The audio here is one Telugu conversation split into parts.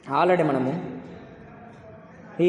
ఆల్రెడీ మనము ఈ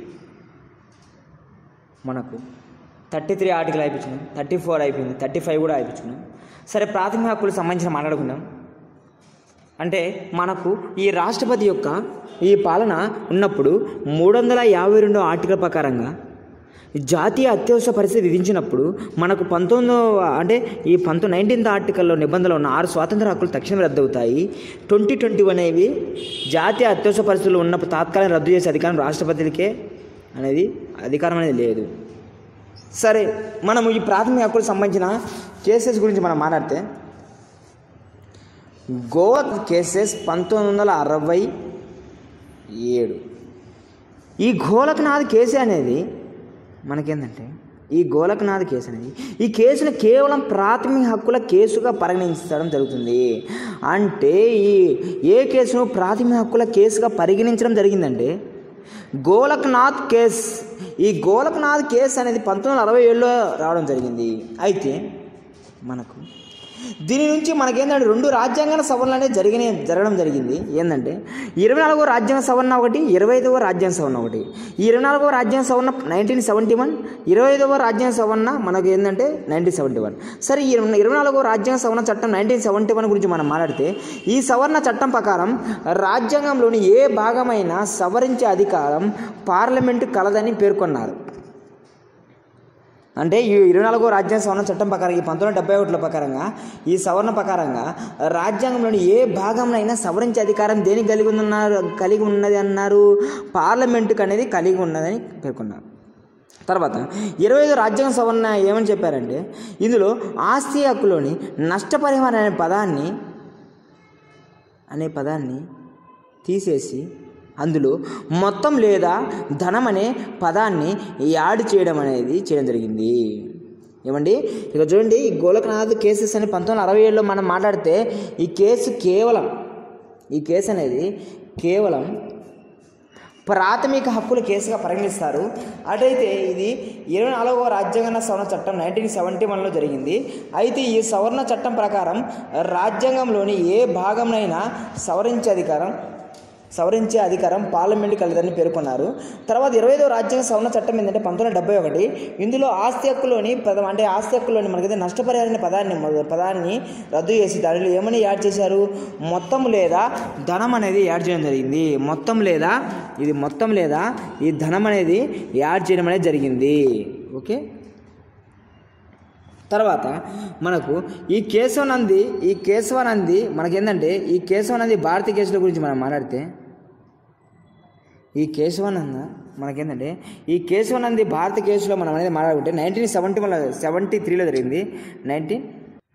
మనకు థర్టీ త్రీ ఆర్టికల్ అయిపించినాం థర్టీ ఫోర్ అయిపోయింది థర్టీ ఫైవ్ కూడా అయిపించుకున్నాం సరే ప్రాథమిక హక్కులకు సంబంధించిన మాట్లాడుకుందాం అంటే మనకు ఈ రాష్ట్రపతి యొక్క ఈ పాలన ఉన్నప్పుడు మూడు వందల యాభై రెండో ఆర్టికల్ ప్రకారంగా జాతీయ అత్యవసర పరిస్థితి విధించినప్పుడు మనకు పంతొమ్మిదవ అంటే ఈ పంతొమ్మిది నైన్టీన్త్ ఆర్టికల్లో నిబంధనలు ఉన్న ఆరు స్వాతంత్ర హక్కులు తక్షణం రద్దవుతాయి ట్వంటీ ట్వంటీ వన్ అనేవి జాతీయ అత్యవసర పరిస్థితులు ఉన్నప్పుడు తాత్కాలిక రద్దు చేసే అధికారం రాష్ట్రపతికే అనేది అధికారం అనేది లేదు సరే మనము ఈ ప్రాథమిక హక్కులకు సంబంధించిన కేసెస్ గురించి మనం మాట్లాడితే గోవా కేసెస్ పంతొమ్మిది వందల అరవై ఏడు ఈ గోలక్నాథ్ కేసు అనేది మనకేంటంటే ఈ గోలక్నాథ్ కేసు అనేది ఈ కేసును కేవలం ప్రాథమిక హక్కుల కేసుగా పరిగణించడం జరుగుతుంది అంటే ఈ ఏ కేసును ప్రాథమిక హక్కుల కేసుగా పరిగణించడం జరిగిందంటే గోలక్నాథ్ కేస్ ఈ గోలక్నాథ్ కేసు అనేది పంతొమ్మిది వందల అరవై ఏడులో రావడం జరిగింది అయితే మనకు దీని నుంచి మనకేంటంటే రెండు రాజ్యాంగ సవరణలు అనేది జరిగిన జరగడం జరిగింది ఏంటంటే ఇరవై నాలుగో రాజ్యాంగ సవరణ ఒకటి ఇరవై ఐదవ రాజ్యాంగ సవరణ ఒకటి ఈ ఇరవై నాలుగవ రాజ్యాంగ సవరణ నైన్టీన్ సెవెంటీ వన్ ఇరవై ఐదవ రాజ్యాంగ సవరణ మనకు ఏంటంటే నైన్టీన్ సెవెంటీ వన్ సరే ఈ ఇరవై నాలుగవ రాజ్యాంగ సవరణ చట్టం నైన్టీన్ సెవెంటీ వన్ గురించి మనం మాట్లాడితే ఈ సవరణ చట్టం ప్రకారం రాజ్యాంగంలోని ఏ భాగమైనా సవరించే అధికారం పార్లమెంటు కలదని పేర్కొన్నారు అంటే ఈ ఇరవై నాలుగో రాజ్యాంగ సవరణ చట్టం ప్రకారం ఈ పంతొమ్మిది డెబ్బై ఒకటిలో ప్రకారంగా ఈ సవరణ ప్రకారంగా రాజ్యాంగంలోని ఏ భాగంనైనా సవరించే అధికారం దేనికి కలిగి ఉందన్నారు కలిగి ఉన్నది అన్నారు పార్లమెంటుకు అనేది కలిగి ఉన్నదని పేర్కొన్నారు తర్వాత ఇరవై ఐదు రాజ్యాంగ సవరణ ఏమని చెప్పారంటే ఇందులో ఆస్తి హక్కులోని నష్టపరిహారం అనే పదాన్ని అనే పదాన్ని తీసేసి అందులో మొత్తం లేదా ధనం అనే పదాన్ని యాడ్ చేయడం అనేది చేయడం జరిగింది ఏమండి ఇక చూడండి ఈ గోలకనాథ్ కేసెస్ అని పంతొమ్మిది వందల అరవై ఏడులో మనం మాట్లాడితే ఈ కేసు కేవలం ఈ కేసు అనేది కేవలం ప్రాథమిక హక్కుల కేసుగా పరిగణిస్తారు అటైతే ఇది ఇరవై నాలుగవ రాజ్యాంగ సవరణ చట్టం నైన్టీన్ సెవెంటీ వన్లో జరిగింది అయితే ఈ సవరణ చట్టం ప్రకారం రాజ్యాంగంలోని ఏ భాగంనైనా సవరించే అధికారం సవరించే అధికారం పార్లమెంట్ కలదని పేర్కొన్నారు తర్వాత ఇరవై ఐదో రాజ్యాంగ సవరణ చట్టం ఏంటంటే పంతొమ్మిది డెబ్బై ఒకటి ఇందులో ఆస్తి హక్కులోని పదం అంటే ఆస్తి హక్కులోని మనకైతే నష్టపరిహారం పదాన్ని పదాన్ని రద్దు చేసి దానిలో ఏమని యాడ్ చేశారు మొత్తం లేదా ధనం అనేది యాడ్ చేయడం జరిగింది మొత్తం లేదా ఇది మొత్తం లేదా ఈ ధనం అనేది యాడ్ చేయడం అనేది జరిగింది ఓకే తర్వాత మనకు ఈ కేశవనంది ఈ కేశవనంది మనకేంటంటే ఈ కేశవనంది భారతీయ కేసుల గురించి మనం మాట్లాడితే ఈ కేశవానంద మనకేంటంటే ఈ కేశవానంది భారత కేసులో మనం అనేది మాట్లాడుకుంటే నైన్టీన్ సెవెంటీ వన్ సెవెంటీ త్రీలో జరిగింది నైన్టీన్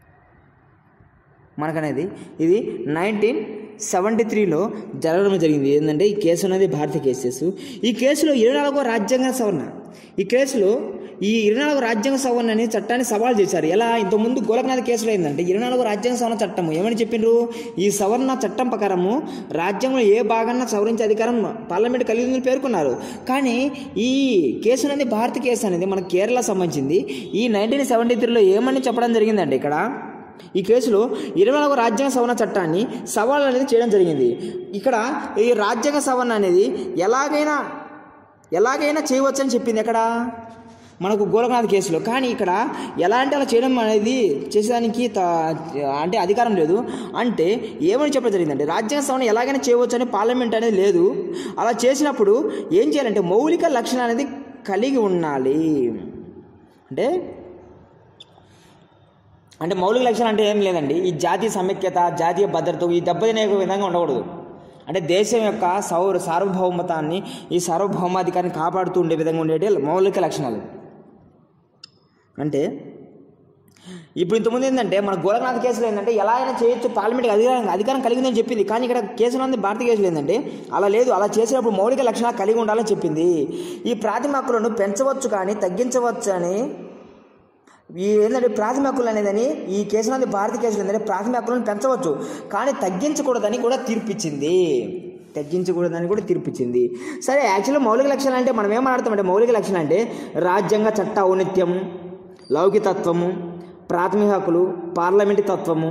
మనకనేది ఇది నైన్టీన్ సెవెంటీ త్రీలో జరగడం జరిగింది ఏంటంటే ఈ కేసు అనేది భారత కేసెస్ ఈ కేసులో ఇరవై నాలుగో రాజ్యాంగ సవరణ ఈ కేసులో ఈ ఇరవై నాలుగు రాజ్యాంగ సవరణ అనే చట్టాన్ని సవాల్ చేశారు ఎలా ఇంతకుముందు గోలకనాథ్ కేసులో ఏంటంటే ఇరవై నాలుగు రాజ్యాంగ సవరణ చట్టము ఏమని చెప్పిండ్రు ఈ సవరణ చట్టం ప్రకారము రాజ్యాంగంలో ఏ భాగాన్న సవరించే అధికారం పార్లమెంట్ కలిగి ఉందని పేర్కొన్నారు కానీ ఈ కేసు అనేది భారత కేసు అనేది మన కేరళ సంబంధించింది ఈ నైన్టీన్ సెవెంటీ త్రీలో ఏమని చెప్పడం జరిగిందండి ఇక్కడ ఈ కేసులో ఇరవై నాలుగు రాజ్యాంగ సవరణ చట్టాన్ని సవాల్ అనేది చేయడం జరిగింది ఇక్కడ ఈ రాజ్యాంగ సవరణ అనేది ఎలాగైనా ఎలాగైనా చేయవచ్చని చెప్పింది ఎక్కడ మనకు గోలకనాథ్ కేసులో కానీ ఇక్కడ ఎలాంటి అలా చేయడం అనేది చేసేదానికి త- అంటే అధికారం లేదు అంటే ఏమని చెప్పడం జరిగిందంటే రాజ్యాంగ సవరణ ఎలాగైనా చేయవచ్చు అని పార్లమెంట్ అనేది లేదు అలా చేసినప్పుడు ఏం చేయాలంటే మౌలిక లక్షణం అనేది కలిగి ఉండాలి అంటే అంటే మౌలిక లక్షణాలు అంటే ఏం లేదండి ఈ జాతీయ సమైక్యత జాతీయ భద్రత ఈ దెబ్బతినే విధంగా ఉండకూడదు అంటే దేశం యొక్క సౌర సార్వభౌమతాన్ని ఈ సార్వభౌమాధికారాన్ని కాపాడుతూ ఉండే విధంగా ఉండేటి మౌలిక లక్షణాలు అంటే ఇప్పుడు ఇంతకుముందు ఏంటంటే మన గోలకనాథ్ కేసులో ఏంటంటే ఎలా అయినా చేయొచ్చు పార్లమెంట్కి అధికారం అధికారం కలిగిందని చెప్పింది కానీ ఇక్కడ కేసులో ఉంది భారతీయ కేసులో ఏంటంటే అలా లేదు అలా చేసినప్పుడు మౌలిక లక్షణాలు కలిగి ఉండాలని చెప్పింది ఈ ప్రాథమిక హక్కులను పెంచవచ్చు కానీ తగ్గించవచ్చు అని ఈ ఏంటంటే ప్రాథమిక హక్కులు అనేదని ఈ కేసులో ఉంది భారతీయ కేసులు ఏంటంటే ప్రాథమిక హక్కులను పెంచవచ్చు కానీ తగ్గించకూడదని కూడా తీర్పిచ్చింది తగ్గించకూడదని కూడా తీర్పిచ్చింది సరే యాక్చువల్గా మౌలిక లక్షణాలు అంటే మనం ఏం మాట్లాడతామంటే మౌలిక లక్షణాలు అంటే రాజ్యాంగ చట్ట ఔన్నత్యం లౌకికతత్వము ప్రాథమిక హక్కులు పార్లమెంటు తత్వము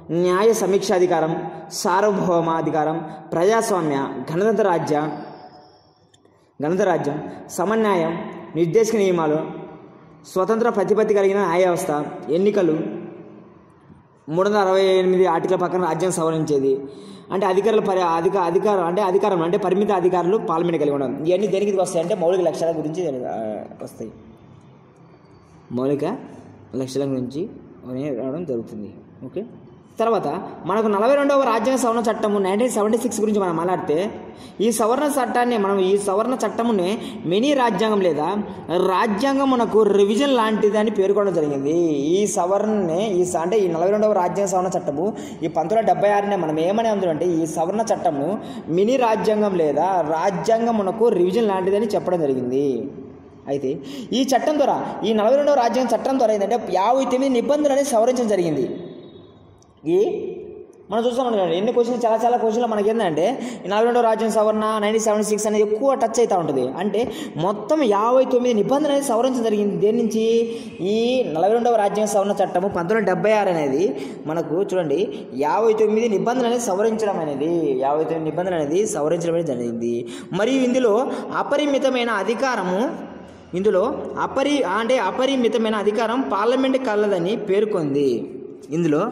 న్యాయ సమీక్షాధికారం సార్వభౌమాధికారం ప్రజాస్వామ్య గణతంత్ర రాజ్య గణతంత్ర రాజ్యం సమన్యాయం నిర్దేశక నియమాలు స్వతంత్ర ప్రతిపత్తి కలిగిన న్యాయ వ్యవస్థ ఎన్నికలు మూడు వందల అరవై ఎనిమిది ఆర్టికల్ పక్కన రాజ్యం సవరించేది అంటే అధికారుల పరి అధిక అధికారం అంటే అధికారం అంటే పరిమిత అధికారులు పార్లమెంట్ కలిగి ఉండడం ఇవన్నీ దేనికి వస్తాయి అంటే మౌలిక లక్ష్యాల గురించి ఆ, వస్తాయి మౌలిక లక్ష్యాల గురించి అవన్నీ రావడం జరుగుతుంది ఓకే తర్వాత మనకు నలభై రెండవ రాజ్యాంగ సవరణ చట్టము నైన్టీన్ సెవెంటీ సిక్స్ గురించి మనం మాట్లాడితే ఈ సవరణ చట్టాన్ని మనం ఈ సవరణ చట్టమునే మినీ రాజ్యాంగం లేదా రాజ్యాంగం మనకు రివిజన్ లాంటిది అని పేర్కొనడం జరిగింది ఈ సవరణనే ఈ స- అంటే ఈ నలభై రెండవ రాజ్యాంగ సవరణ చట్టము ఈ పంతొమ్మిది డెబ్బై ఆరునే మనం ఏమని అందులో ఈ సవరణ చట్టము మినీ రాజ్యాంగం లేదా రాజ్యాంగం మనకు రివిజన్ లాంటిదని చెప్పడం జరిగింది అయితే ఈ చట్టం ద్వారా ఈ నలభై రెండవ రాజ్యాంగ చట్టం ద్వారా ఏంటంటే యాభై తొమ్మిది నిబంధనలని సవరించడం జరిగింది ఈ మనం చూస్తాం చూడండి ఎన్ని క్వశ్చన్స్ చాలా చాలా క్వశ్చన్లు మనకి ఏంటంటే ఈ నలభై రెండవ రాజ్యం సవరణ నైన్టీన్ సెవెంటీ సిక్స్ అనేది ఎక్కువ టచ్ అవుతూ ఉంటుంది అంటే మొత్తం యాభై తొమ్మిది నిబంధనలు అనేది సవరించడం జరిగింది దేని నుంచి ఈ నలభై రెండవ రాజ్యాంగ సవరణ చట్టము పంతొమ్మిది డెబ్బై ఆరు అనేది మనకు చూడండి యాభై తొమ్మిది నిబంధనలు అనేది సవరించడం అనేది యాభై తొమ్మిది నిబంధనలు అనేది సవరించడం అనేది జరిగింది మరియు ఇందులో అపరిమితమైన అధికారము ఇందులో అపరి అంటే అపరిమితమైన అధికారం పార్లమెంట్ కలదని పేర్కొంది ఇందులో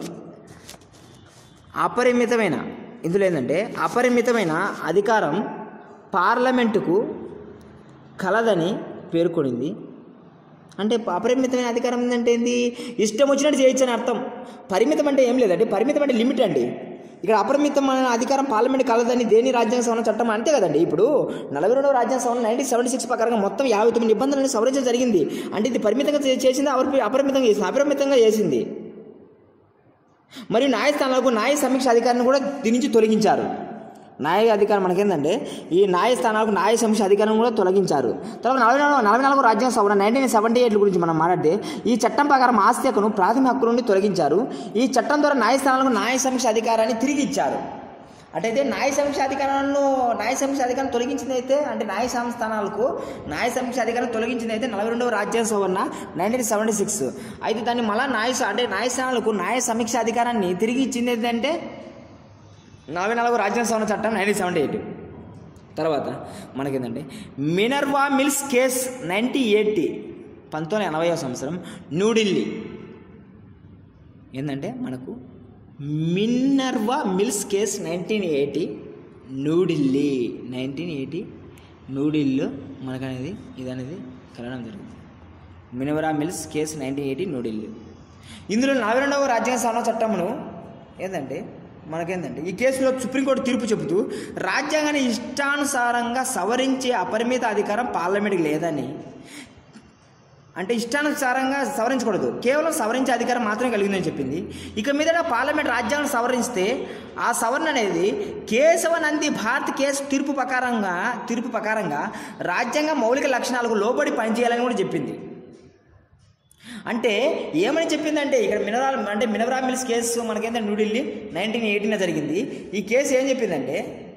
అపరిమితమైన ఇందులో ఏంటంటే అపరిమితమైన అధికారం పార్లమెంటుకు కలదని పేర్కొనింది అంటే అపరిమితమైన అధికారం ఏంటంటే ఏంది ఇష్టం వచ్చినట్టు చేయొచ్చు అని అర్థం పరిమితం అంటే ఏం లేదండి పరిమితం అంటే లిమిట్ అండి ఇక్కడ అపరిమితమైన అధికారం పార్లమెంట్ కలదని దేని రాజ్యాంగ సవరణ చట్టం అంతే కదండి ఇప్పుడు నలభై రెండవ రాజ్యాంగ సవరణ నైన్టీన్ సెవెంటీ సిక్స్ ప్రకారంగా మొత్తం యాభై తొమ్మిది నిబంధనలను సవరించడం జరిగింది అంటే ఇది పరిమితంగా చే- చేసింది అపరి- అపరిమితంగా చేసింది అపరిమితంగా చేసింది మరియు న్యాయస్థానాలకు న్యాయ సమీక్ష అధికారాన్ని కూడా దీని నుంచి తొలగించారు న్యాయ అధికారం మనకేందంటే ఈ న్యాయస్థానాలకు న్యాయ సమీక్ష అధికారం కూడా తొలగించారు తర్వాత నలభై నాలుగు నలభై నాలుగు రాజ్యాంగ సవరణ నైన్టీన్ సెవెంటీ ఎయిట్ గురించి మనం మాట్లాడితే ఈ చట్టం ప్రకారం ఆస్తి హక్కును ప్రాథమిక హక్కు నుండి తొలగించారు ఈ చట్టం ద్వారా న్యాయస్థానాలకు న్యాయ సమీక్ష అధికారాన్ని తిరిగి ఇచ్చారు అటైతే న్యాయ సమీక్ష అధికారాలను న్యాయ సమీక్ష అధికారం తొలగించింది అయితే అంటే న్యాయ సంస్థానాలకు న్యాయ సమీక్ష అధికారం తొలగించింది అయితే నలభై రెండవ రాజ్యాంగ సవరణ నైన్టీన్ సెవెంటీ సిక్స్ అయితే దాన్ని మళ్ళా న్యాయ అంటే న్యాయస్థానాలకు న్యాయ సమీక్ష అధికారాన్ని తిరిగి ఇచ్చింది ఏంటంటే నలభై నాలుగు రాజ్యాంగ సవరణ చట్టం నైన్టీన్ సెవెంటీ ఎయిట్ తర్వాత మనకేంటంటే Minerva Mills case ninety eighty పంతొమ్మిది ఎనభై సంవత్సరం న్యూఢిల్లీ ఏంటంటే మనకు Minerva Mills case nineteen eighty New Delhi nineteen eighty న్యూఢిల్లీలో మనకనేది ఇది అనేది కలవడం జరిగింది Minerva Mills case nineteen eighty New Delhi ఇందులో నలభై రెండవ రాజ్యాంగ సవరణ చట్టమును ఏంటంటే మనకేంటంటే ఈ కేసులో సుప్రీంకోర్టు తీర్పు చెబుతూ రాజ్యాంగాన్ని ఇష్టానుసారంగా సవరించే అపరిమిత అధికారం పార్లమెంట్కి లేదని అంటే ఇష్టానుసారంగా సవరించకూడదు కేవలం సవరించే అధికారం మాత్రమే కలిగిందని చెప్పింది ఇక మీద పార్లమెంట్ రాజ్యాంగం సవరిస్తే ఆ సవరణ అనేది కేశవనంది భారత్ కేసు తీర్పు ప్రకారంగా తీర్పు ప్రకారంగా రాజ్యాంగ మౌలిక లక్షణాలకు లోబడి పనిచేయాలని కూడా చెప్పింది అంటే ఏమని చెప్పిందంటే ఇక్కడ మినరల్ అంటే మినవరా మిల్స్ కేసు మనకేంటంటే న్యూఢిల్లీ నైన్టీన్ ఎయిటీన్ జరిగింది ఈ కేసు ఏం చెప్పిందంటే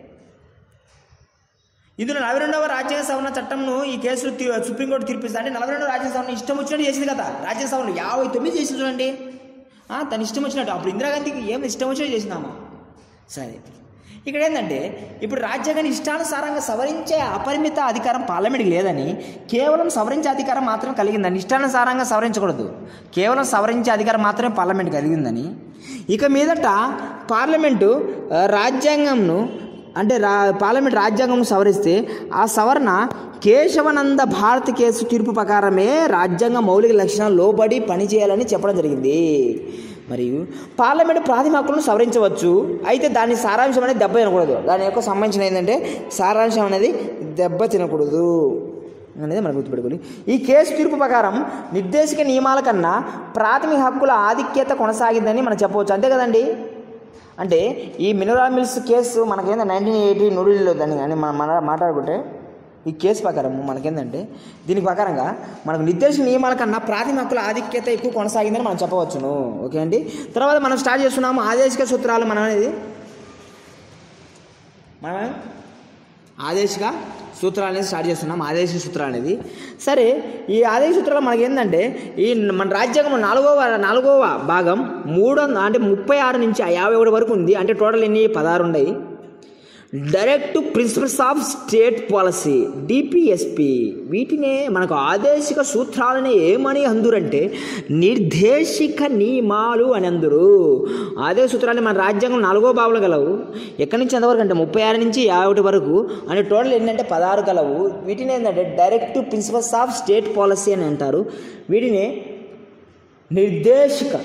ఇందులో నలభై రెండవ రాజ్యాంగ సవరణ చట్టంను ఈ కేసులో తీ- సుప్రీంకోర్టు తీర్పిస్తుంది అంటే నలభై రెండవ రాజ్యాంగ సవరణ ఇష్టం వచ్చినట్టు చేసింది కదా రాజ్యాంగ సవరణ యాభై తొమ్మిది చేసింది చూడండి ఆ, తన ఇష్టం వచ్చినట్టు అప్పుడు ఇందిరాగాంధీకి ఏం ఇష్టం వచ్చినట్టు చేసిందామా సరే ఇక్కడ ఏంటంటే ఇప్పుడు రాజ్యాంగాన్ని ఇష్టానుసారంగా సవరించే అపరిమిత అధికారం పార్లమెంట్కి లేదని కేవలం సవరించే అధికారం మాత్రం కలిగిందని ఇష్టానుసారంగా సవరించకూడదు కేవలం సవరించే అధికారం మాత్రమే పార్లమెంట్ కలిగిందని ఇక మీదట పార్లమెంటు ఆ, రాజ్యాంగంను అంటే రా పార్లమెంట్ రాజ్యాంగం సవరిస్తే ఆ సవరణ కేశవనంద భారత్ కేసు తీర్పు ప్రకారమే రాజ్యాంగ మౌలిక లక్షణాలు లోబడి పనిచేయాలని చెప్పడం జరిగింది మరియు పార్లమెంట్ ప్రాథమిక హక్కులను సవరించవచ్చు అయితే దాని సారాంశం అనేది దెబ్బ తినకూడదు దాని యొక్క సంబంధించిన ఏంటంటే సారాంశం అనేది దెబ్బ తినకూడదు అనేది మనం గుర్తుపెట్టుకోవాలి ఈ కేసు తీర్పు ప్రకారం నిర్దేశిక నియమాల కన్నా ప్రాథమిక హక్కుల ఆధిక్యత కొనసాగిందని మనం చెప్పవచ్చు అంతే కదండి అంటే ఈ మినరల్ మిల్స్ కేసు మనకేందంటే నైన్టీన్ ఎయిటీ న్యూఢిల్లీలో దాన్ని కానీ మనం మన మాట్లాడుకుంటే ఈ కేసు ప్రకారం మనకేందంటే దీని ప్రకారంగా మనకు నిర్దేశిత నియమాల కన్నా ప్రాథమిక హక్కుల ఆధిక్యత ఎక్కువ కొనసాగిందని మనం చెప్పవచ్చును ఓకే అండి తర్వాత మనం స్టార్ట్ చేస్తున్నాము ఆదేశిక సూత్రాలు మనం అనేది మనం ఆదేశిక సూత్రాలు అనేది స్టార్ట్ చేస్తున్నాం ఆదేశిక సూత్రాలు అనేది సరే ఈ ఆదేశ సూత్రాలు మనకి ఏంటంటే ఈ మన రాజ్యాంగం నాలుగవ నాలుగవ భాగం మూడు వంద- అంటే ముప్పై ఆరు నుంచి యాభై ఒకటి వరకు ఉంది అంటే టోటల్ ఎన్ని పదహారు ఉన్నాయి direct principles of state policy DPSP వీటినే మనకు ఆదేశిక సూత్రాలని ఏమని అందురంటే నిర్దేశిక నియమాలు అని అందరు ఆదేశ సూత్రాలు మన రాజ్యాంగం నాలుగో భావంలో గలవు ఎక్కడి నుంచి ఎంతవరకు అంటే ముప్పై ఆరు నుంచి యాభై ఒకటి వరకు అంటే టోటల్ ఏంటంటే పదహారు గలవు వీటిని ఏంటంటే direct principles of state policy అని అంటారు వీటిని నిర్దేశిక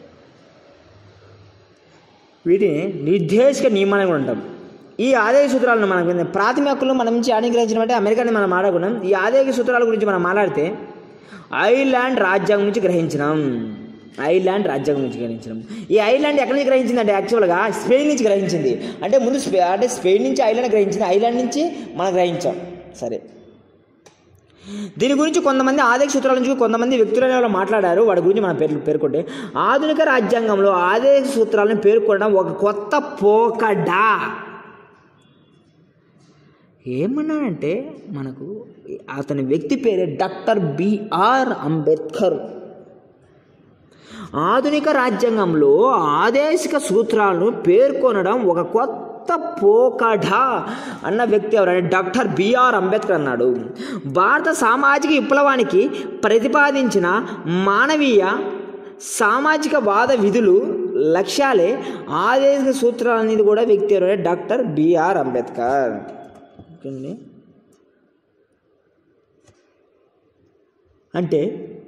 వీటిని నిర్దేశక నియమాన్ని కూడా అంటాం ఈ ఆదాయ సూత్రాలను మనం ప్రాథమిక హక్కులు మనం నుంచి అనుగ్రహించడం అంటే అమెరికాని మనం మాట్లాడుకున్నాం ఈ ఆదాయ సూత్రాల గురించి మనం మాట్లాడితే ఐర్లాండ్ రాజ్యాంగం నుంచి గ్రహించినాం ఐర్లాండ్ రాజ్యాంగం నుంచి గ్రహించడం ఈ ఐర్లాండ్ ఎక్కడి నుంచి గ్రహించింది అంటే యాక్చువల్గా స్పెయిన్ నుంచి గ్రహించింది అంటే ముందు స్పె అంటే స్పెయిన్ నుంచి ఐర్లాండ్ గ్రహించింది ఐర్లాండ్ నుంచి మనం గ్రహించాం సరే దీని గురించి కొంతమంది ఆదేశ సూత్రాల నుంచి కొంతమంది వ్యక్తులు అనే వాళ్ళు మాట్లాడారు వాడి గురించి మనం పేర్లు పేర్కొంటే ఆధునిక రాజ్యాంగంలో ఆదేశ సూత్రాలను పేర్కొనడం ఒక కొత్త పోకడా ఏమన్నానంటే మనకు అతని వ్యక్తి పేరే డాక్టర్ బిఆర్ అంబేద్కర్ ఆధునిక రాజ్యాంగంలో ఆదేశిక సూత్రాలను పేర్కొనడం ఒక కొత్త పోకడ అన్న వ్యక్తి ఎవరంటే డాక్టర్ బిఆర్ అంబేద్కర్ అన్నాడు భారత సామాజిక విప్లవానికి ప్రతిపాదించిన మానవీయ సామాజిక వాద విధులు లక్ష్యాలే ఆదేశిక సూత్రాలు అనేది కూడా వ్యక్తి ఎవరంటే డాక్టర్ బిఆర్ అంబేద్కర్ ఓకేండి అంటే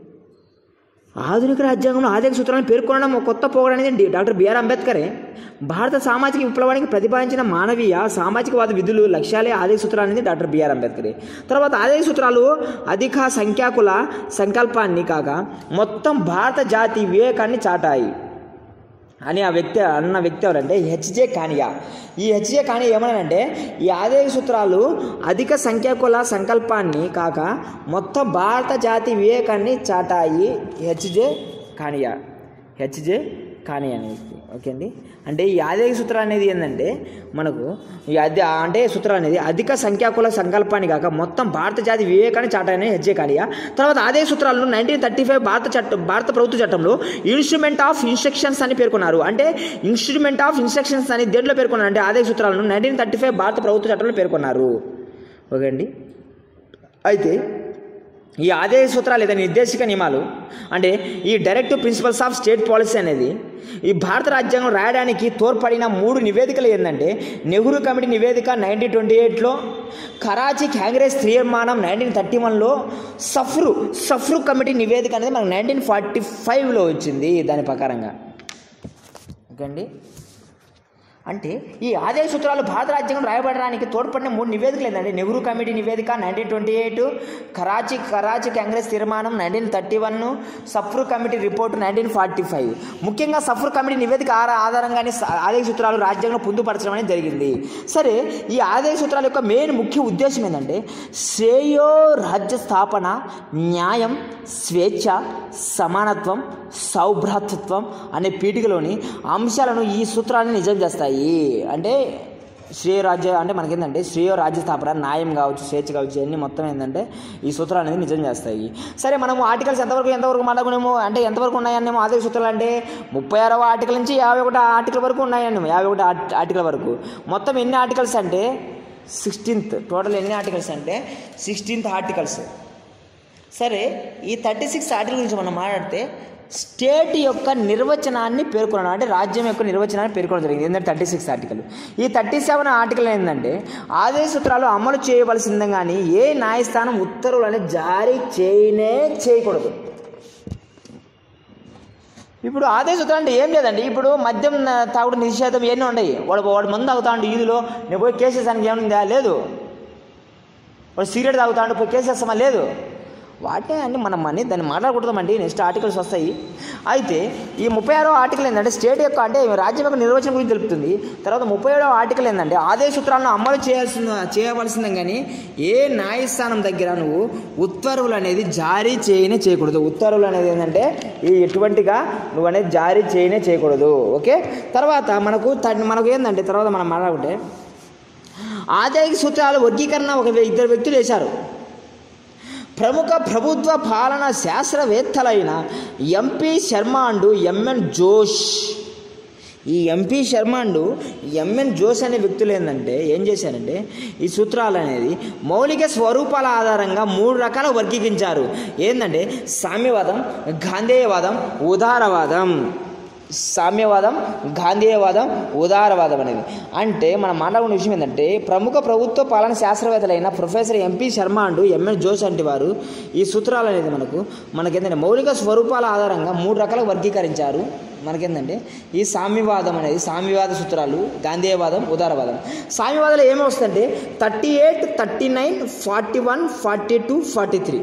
ఆధునిక రాజ్యాంగంలో ఆర్థిక సూత్రాలను పేర్కొనడం ఒక కొత్త పోగడ అనేది డాక్టర్ బిఆర్ అంబేద్కరే భారత సామాజిక విప్లవానికి ప్రతిపాదించిన మానవీయ సామాజికవాద విధులు లక్ష్యాలే ఆర్థిక సూత్రాలు అనేది డాక్టర్ బిఆర్ అంబేద్కరే తర్వాత ఆర్థిక సూత్రాలు అధిక సంఖ్యాకుల సంకల్పాన్ని కాక మొత్తం భారత జాతి వివేకాన్ని చాటాయి అని ఆ వ్యక్తి అన్న వ్యక్తి ఎవరంటే హెచ్జే కానియా ఈ హెచ్జే కానియా ఏమన్నానంటే ఈ ఆదేశ సూత్రాలు అధిక సంఖ్యాకుల సంకల్పాన్ని కాక మొత్తం భారత జాతి వివేకాన్ని చాటాయి హెచ్జే కానియా హెచ్జే కానియా అనే వ్యక్తి ఓకే అండి అంటే ఈ ఆదేశ సూత్రం అనేది ఏంటంటే మనకు ఈ అధి అంటే సూత్రం అనేది అధిక సంఖ్యాకుల సంకల్పాన్ని కాక మొత్తం భారత జాతి వివేకాన్ని చాటాయని హెచ్జే కానియా తర్వాత ఆదేశ సూత్రాలను నైన్టీన్ థర్టీ ఫైవ్ భారత చట్టం భారత ప్రభుత్వ చట్టంలో ఇన్స్ట్రుమెంట్ ఆఫ్ ఇన్స్ట్రక్షన్స్ అని పేర్కొన్నారు అంటే ఇన్స్ట్రుమెంట్ ఆఫ్ ఇన్స్ట్రక్షన్స్ అని దేంట్లో పేర్కొన్నారు అంటే ఆదేశ సూత్రాలను నైన్టీన్ థర్టీ ఫైవ్ భారత ప్రభుత్వ చట్టంలో పేర్కొన్నారు ఓకే అండి అయితే ఈ ఆదేశ సూత్రాలు లేదా నిర్దేశిక నియమాలు అంటే ఈ directive principles of state policy అనేది ఈ భారత రాజ్యాంగం రాయడానికి తోడ్పడిన మూడు నివేదికలు ఏంటంటే నెహ్రూ కమిటీ నివేదిక నైన్టీన్ ట్వంటీ ఎయిట్లో కరాచీ కాంగ్రెస్ తీర్మానం నైన్టీన్ థర్టీ వన్లో సఫ్రు సఫ్రు కమిటీ నివేదిక అనేది మనకు నైన్టీన్ ఫార్టీ ఫైవ్లో వచ్చింది దాని ప్రకారంగా ఓకే అండి అంటే ఈ ఆదేశ సూత్రాలు భారత రాజ్యాంగం రాయబడడానికి తోడ్పడిన మూడు నివేదికలు ఏంటంటే నెహ్రూ కమిటీ నివేదిక nineteen twenty eight Karachi Karachi Congress తీర్మానం nineteen thirty one Sapru committee report nineteen forty five ముఖ్యంగా సఫ్రు కమిటీ నివేదిక ఆరా ఆధారంగానే స- ఆదేశ సూత్రాలు రాజ్యాంగం పొందుపరచడం అనేది జరిగింది సరే ఈ ఆదేశ సూత్రాల యొక్క మెయిన్ ముఖ్య ఉద్దేశం ఏంటంటే శ్రేయో రాజ్య స్థాపన న్యాయం స్వేచ్ఛ సమానత్వం సౌభ్రాతృత్వం అనే పీఠికలోని అంశాలను ఈ సూత్రాన్ని నిజం చేస్తాయి అంటే శ్రేయ రాజ్య అంటే మనకేంటంటే శ్రేయ రాజ్య స్థాపన న్యాయం కావచ్చు స్వేచ్ఛ కావచ్చు ఇవన్నీ మొత్తం ఏంటంటే ఈ సూత్రాలు అనేది నిజం చేస్తాయి సరే మనము ఆర్టికల్స్ ఎంతవరకు ఎంతవరకు మాట్లాడుకునేమో అంటే ఎంతవరకు ఉన్నాయనేమో ఆదేశ సూత్రాలు అంటే ముప్పై ఆరవ ఆర్టికల్ నుంచి యాభై ఒకటి ఆర్టికల్ వరకు ఉన్నాయండి యాభై ఒకటి ఆర్టి- ఆర్టికల్ వరకు మొత్తం ఎన్ని ఆర్టికల్స్ అంటే సిక్స్టీన్త్ టోటల్ ఎన్ని ఆర్టికల్స్ అంటే సిక్స్టీన్త్ ఆర్టికల్స్ సరే ఈ థర్టీ సిక్స్ ఆర్టికల్ గురించి మనం మాట్లాడితే స్టేట్ యొక్క నిర్వచనాన్ని పేర్కొనడం అంటే రాజ్యం యొక్క నిర్వచనాన్ని పేర్కొనడం జరిగింది ఏంటంటే థర్టీ సిక్స్ ఆర్టికల్ ఈ థర్టీ సెవెన్ ఆర్టికల్ ఏంటంటే ఆదేశ సూత్రాలు అమలు చేయవలసిందే కానీ ఏ న్యాయస్థానం ఉత్తర్వులను జారీ చేయనే చేయకూడదు ఇప్పుడు ఆదేశ సూత్రాలు అంటే ఏం లేదండి ఇప్పుడు మద్యం ఆ, తాగుడు నిషేధం ఇవన్నీ ఉన్నాయి వాడు వాడు మందు తాగుతాడు ఈదులో నేను పోయి కేసేసానికి ఏముందా లేదు వాడు సిగరెట్ తాగుతాడు పోయి కేసేస్తామా లేదు వాటే అండి మనం అని దాన్ని మాట్లాడకూడదామండి నెక్స్ట్ ఆర్టికల్స్ వస్తాయి అయితే ఈ ముప్పై ఆరో ఆర్టికల్ ఏంటంటే స్టేట్ యొక్క అంటే రాజ్యం యొక్క నిర్వచనం గురించి తెలుపుతుంది తర్వాత ముప్పై ఏడో ఆర్టికల్ ఏంటంటే ఆదేశ సూత్రాలను అమలు చేయాల్సిన చేయవలసిందే కానీ ఏ న్యాయస్థానం దగ్గర నువ్వు ఉత్తర్వులు అనేది జారీ చేయనే చేయకూడదు ఉత్తర్వులు అనేది ఏంటంటే ఈ ఎటువంటిగా నువ్వు అనేది జారీ చేయనే చేయకూడదు ఓకే తర్వాత మనకు త- మనకు ఏంటంటే తర్వాత మనం మాట్లాడుకుంటే ఆదాయ సూత్రాల వర్గీకరణ ఒక వ్య- ఇద్దరు వ్యక్తులు వేశారు ప్రముఖ ప్రభుత్వ పాలన శాస్త్రవేత్తలైన ఎంపీ శర్మ అండు ఎంఎన్ జోష్ ఈ ఎంపీ శర్మ అండు ఎంఎన్ జోష్ అనే వ్యక్తులు ఏంటంటే ఏం చేశారంటే ఈ సూత్రాలు అనేది మౌలిక స్వరూపాల ఆధారంగా మూడు రకాల వర్గీకరించారు ఏంటంటే సామ్యవాదం గాంధేయవాదం ఉదారవాదం సామ్యవాదం గాంధేయవాదం ఉదారవాదం అనేది అంటే మనం మాట్లాడుకున్న విషయం ఏంటంటే ప్రముఖ ప్రభుత్వ పాలన శాస్త్రవేత్తలైన ప్రొఫెసర్ ఎంపీ శర్మ అంటూ ఎంఎన్ జోష్ అంటే వారు ఈ సూత్రాలు అనేది మనకు మనకేంటంటే మౌలిక స్వరూపాల ఆధారంగా మూడు రకాలుగా వర్గీకరించారు మనకేంటంటే ఈ సామ్యవాదం అనేది సామ్యవాద సూత్రాలు గాంధేయవాదం ఉదారవాదం సామ్యవాదంలో ఏమి వస్తుందంటే thirty eight thirty nine forty one forty two forty three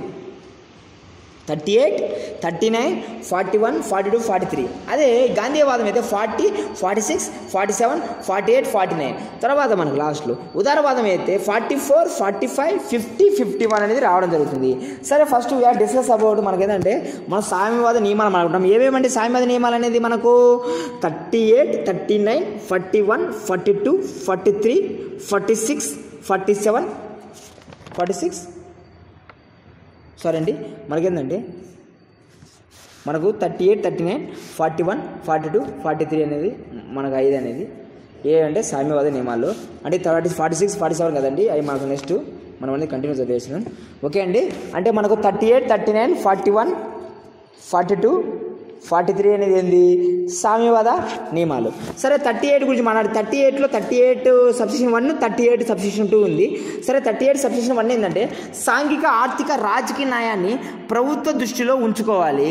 thirty eight thirty nine forty one forty two forty three అదే గాంధీవాదం అయితే forty forty six forty seven forty eight forty nine తర్వాత మనకు లాస్ట్లో ఉదారవాదం అయితే forty four forty five fifty fifty one అనేది రావడం జరుగుతుంది సరే ఫస్ట్ వీఆర్ డిస్కస్ అబౌట్ మనకి ఏంటంటే మన సామ్యవాద నియమాలు అనుకుంటాం ఏమేమంటే సామ్యవాద నియమాలు అనేది మనకు thirty eight thirty nine forty one forty two forty three forty six forty seven forty six sorry అండి మనకేంటంటే మనకు thirty eight thirty nine forty one forty two forty three అనేది మనకు ఐదు అనేది ఏ అంటే సామ్యవాద నియమాలు అంటే thirty forty six forty seven కదండి అవి మనకు నెక్స్ట్ మనం అనేది కంటిన్యూ చదివేసినాం ఓకే అండి అంటే మనకు thirty eight thirty nine forty one forty two forty three అనేది ఏంది సామ్యవాద నియమాలు సరే థర్టీ ఎయిట్ గురించి మాట్లాడి థర్టీ ఎయిట్లో thirty eight subsection one thirty eight subsection two ఉంది సరే థర్టీ ఎయిట్ సబ్స్టిషన్ వన్ ఏంటంటే సాంఘిక ఆర్థిక రాజకీయ న్యాయాన్ని ప్రభుత్వ దృష్టిలో ఉంచుకోవాలి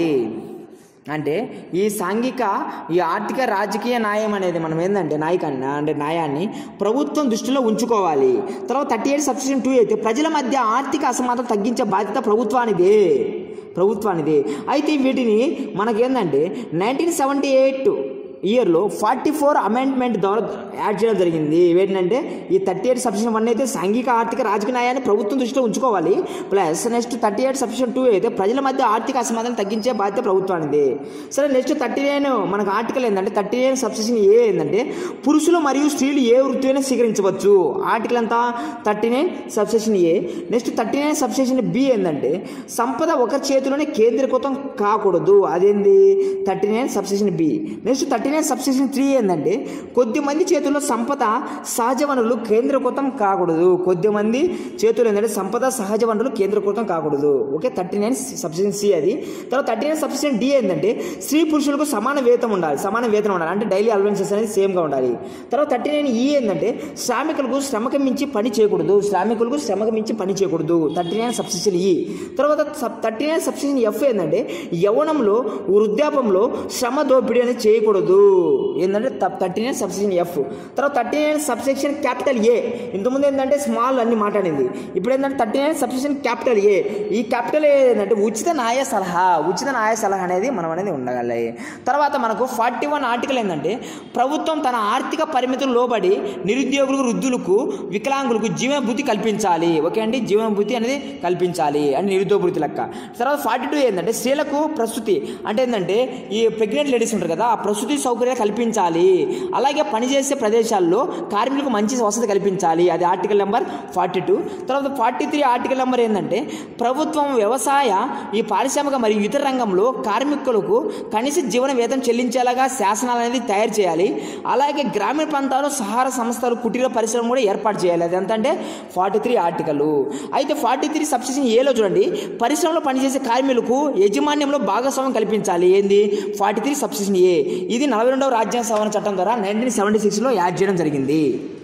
అంటే ఈ సాంఘిక ఈ ఆర్థిక రాజకీయ న్యాయం అనేది మనం ఏంటంటే నాయకాన్ని అంటే న్యాయాన్ని ప్రభుత్వం దృష్టిలో ఉంచుకోవాలి తర్వాత థర్టీ ఎయిట్ సబ్స్టిట్యూషన్ టూ అయితే ప్రజల మధ్య ఆర్థిక అసమానత తగ్గించే బాధ్యత ప్రభుత్వానిదే ప్రభుత్వానిదే అయితే వీటిని మనకేందంటే నైన్టీన్ సెవెంటీ ఎయిట్ ఇయర్లో ఫార్టీ ఫోర్ అమెండ్మెంట్ ద్వారా యాడ్ చేయడం జరిగింది ఏంటంటే ఈ థర్టీ ఎయిట్ సబ్సిషన్ వన్ అయితే సాంఘిక ఆర్థిక రాజకీయ న్యాయాన్ని ప్రభుత్వం దృష్టిలో ఉంచుకోవాలి plus next thirty eight subsection two అయితే ప్రజల మధ్య ఆర్థిక అసమాధానం తగ్గించే బాధ్యత ప్రభుత్వానిది సరే నెక్స్ట్ థర్టీ నైన్ మనకు ఆర్టికల్ ఏంటంటే థర్టీ నైన్ సబ్సిషన్ ఏ ఏంటంటే పురుషులు మరియు స్త్రీలు ఏ వృత్తి అయినా స్వీకరించవచ్చు ఆర్టికల్ అంతా thirty nine subsection A next thirty nine subsection B ఏంటంటే సంపద ఒక చేతిలోనే కేంద్రీకృతం కాకూడదు అదేంది thirty nine subsection B next thirty nine subsection three ఏంటంటే కొద్ది మంది చేతుల్లో సంపద సహజ వనరులు కేంద్రీకృతం కాకూడదు కొద్ది మంది చేతులు ఏంటంటే సంపద సహజ వనరులు కేంద్రీకృతం కాకూడదు okay thirty nine subsection C అది తర్వాత థర్టీ నైన్ సబ్సెషన్ డి ఏంటంటే స్త్రీ పురుషులకు సమాన వేతనం ఉండాలి సమాన వేతనం ఉండాలి అంటే డైలీ అలవెన్సెస్ అనేది సేమ్గా ఉండాలి తర్వాత థర్టీ నైన్ ఈ ఏంటంటే శ్రామికులకు శ్రమకు మించి పని చేయకూడదు శ్రామికులకు శ్రమకు మించి పని చేయకూడదు థర్టీ నైన్ సబ్సిషన్ ఈ తర్వాత థర్టీ నైన్ సబ్సిషన్ ఎఫ్ ఏంటంటే యవనంలో వృద్ధాపంలో శ్రమ దోపిడీ అనేది చేయకూడదు ఏంటంటే థర్టీ నైన్ సబ్సిషన్ ఎఫ్ తర్వాత thirty nine subsection capital A ఇంతకుముందు ఏంటంటే స్మాల్ అన్ని మాట్లాడింది ఇప్పుడు ఏంటంటే thirty nine subsection capital A ఈ క్యాపిటల్ ఏ ఏంటంటే ఉచిత న్యాయ సలహా ఉచిత న్యాయ సలహా అనేది మనం అనేది ఉండగలి తర్వాత మనకు ఫార్టీ వన్ ఆర్టికల్ ఏంటంటే ప్రభుత్వం తన ఆర్థిక పరిమితులు లోబడి నిరుద్యోగులకు వృద్ధులకు వికలాంగులకు జీవనభూతి కల్పించాలి ఓకే అండి జీవనభూతి అనేది కల్పించాలి అని నిరుద్యోగ వృత్తి లెక్క తర్వాత ఫార్టీ టూ ఏంటంటే స్త్రీలకు ప్రస్తుతి అంటే ఏంటంటే ఈ ప్రెగ్నెంట్ లేడీస్ ఉంటారు కదా ఆ ప్రస్తుతి సౌకర్యాలు కల్పించాలి అలాగే పనిచేసే ప్రదేశాల్లో కార్మికులకు మంచి వసతి కల్పించాలి అది ఆర్టికల్ నెంబర్ ఫార్టీ టూ తర్వాత ఫార్టీ త్రీ ఆర్టికల్ నెంబర్ ఏంటంటే ప్రభుత్వం వ్యవసాయ ఈ పారిశ్రామిక మరియు ఇతర రంగంలో కార్మికులకు కనీస జీవన వేతనం చెల్లించేలాగా శాసనాలు అనేది తయారు చేయాలి అలాగే గ్రామీణ ప్రాంతాల్లో సహార సంస్థలు కుటీర పరిశ్రమ కూడా ఏర్పాటు చేయాలి అది ఎంత అంటే ఫార్టీ త్రీ ఆర్టికల్ అయితే ఫార్టీ త్రీ సబ్సిషన్ ఏలో చూడండి పరిశ్రమలో పనిచేసే కార్మికులకు యజమాన్యంలో భాగస్వామ్యం కల్పించాలి ఏంది ఫార్టీ త్రీ సబ్సిషన్ ఏ ఇది నలభై రెండవ రాజ్యాంగ సవరణ చట్టం ద్వారా నైన్టీన్ సెవెంటీ సిక్స్లో యాడ్ చేయడం జరిగింది